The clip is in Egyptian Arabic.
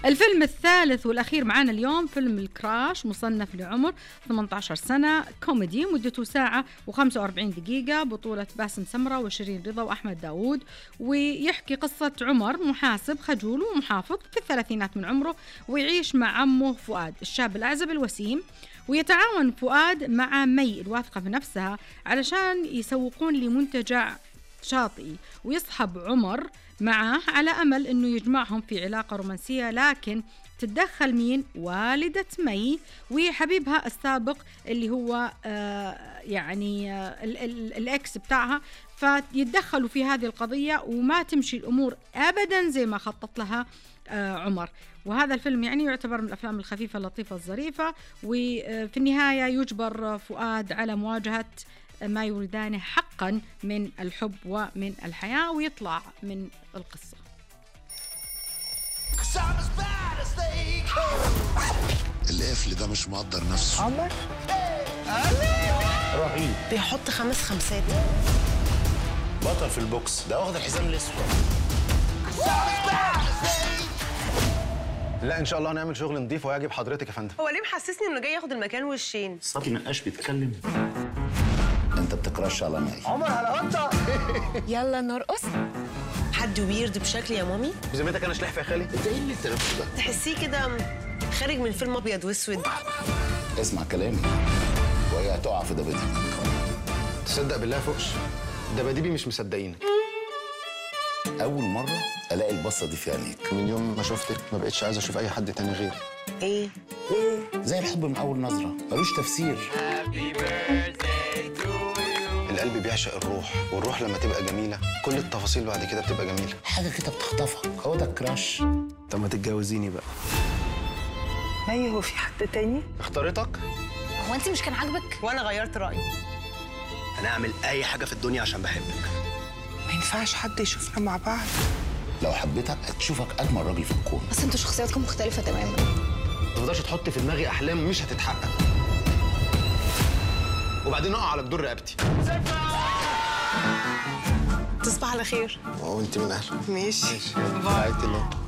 الفيلم الثالث والأخير معنا اليوم فيلم الكراش مصنف لعمر 18 سنة كوميدي مدته ساعة و45 دقيقة بطولة باسم سمرة وشيرين رضا وأحمد داوود ويحكي قصة عمر محاسب خجول ومحافظ في الثلاثينات من عمره ويعيش مع عمه فؤاد الشاب الأعزب الوسيم ويتعاون فؤاد مع مي الواثقة في نفسها علشان يسوقون لمنتجع شاطئي ويصحب عمر معه على أمل أنه يجمعهم في علاقة رومانسية لكن تتدخل مين والدة مي وحبيبها السابق اللي هو آه يعني آه ال- ال- الإكس بتاعها فيتدخلوا في هذه القضية وما تمشي الأمور أبدا زي ما خطط لها آه عمر وهذا الفيلم يعني يعتبر من الأفلام الخفيفة اللطيفة الظريفة وفي النهاية يجبر فؤاد على مواجهة ما يريدانه حقا من الحب ومن الحياة ويطلع من القصة القفل ده مش مقدر نفسه عمر رهيب بيحط خمس خمسات بطل في البوكس ده واخد الحزام الاسود لا ان شاء الله هنعمل شغل نضيف ويعجب حضرتك يا فندم هو ليه محسسني انه جاي ياخد المكان وشين صبي نقاش بيتكلم انت بتكرش على مي عمر على قطه يلا نرقص حد ويرد بشكل يا مامي بذمتك انا شلح يا خالي انت ايه اللي انت لابسه ده تحسيه كده خارج من فيلم ابيض واسود اسمع كلامي وهي هتقع في دبتك تصدق بالله فوقش دباديبي مش مصدقين اول مره الاقي البصه دي في عينيك من يوم ما شفتك ما بقتش عايز اشوف اي حد تاني غيري ايه زي الحب من اول نظره ملوش تفسير القلب بيعشق الروح والروح لما تبقى جميله كل التفاصيل بعد كده بتبقى جميله حاجه كده بتخطفك هو ده الكراش طب ما تتجوزيني بقى مي هو في حد تاني اختارتك هو انت مش كان عاجبك وانا غيرت رايي انا اعمل اي حاجه في الدنيا عشان بحبك ما ينفعش حد يشوفنا مع بعض لو حبيتك هتشوفك اجمل راجل في الكون بس انتوا شخصياتكم مختلفه تماما ما تفضلش تحط في دماغي احلام مش هتتحقق وبعدين اقع على جدور رقبتي تصبح على خير وانت من اهله ماشي باي الله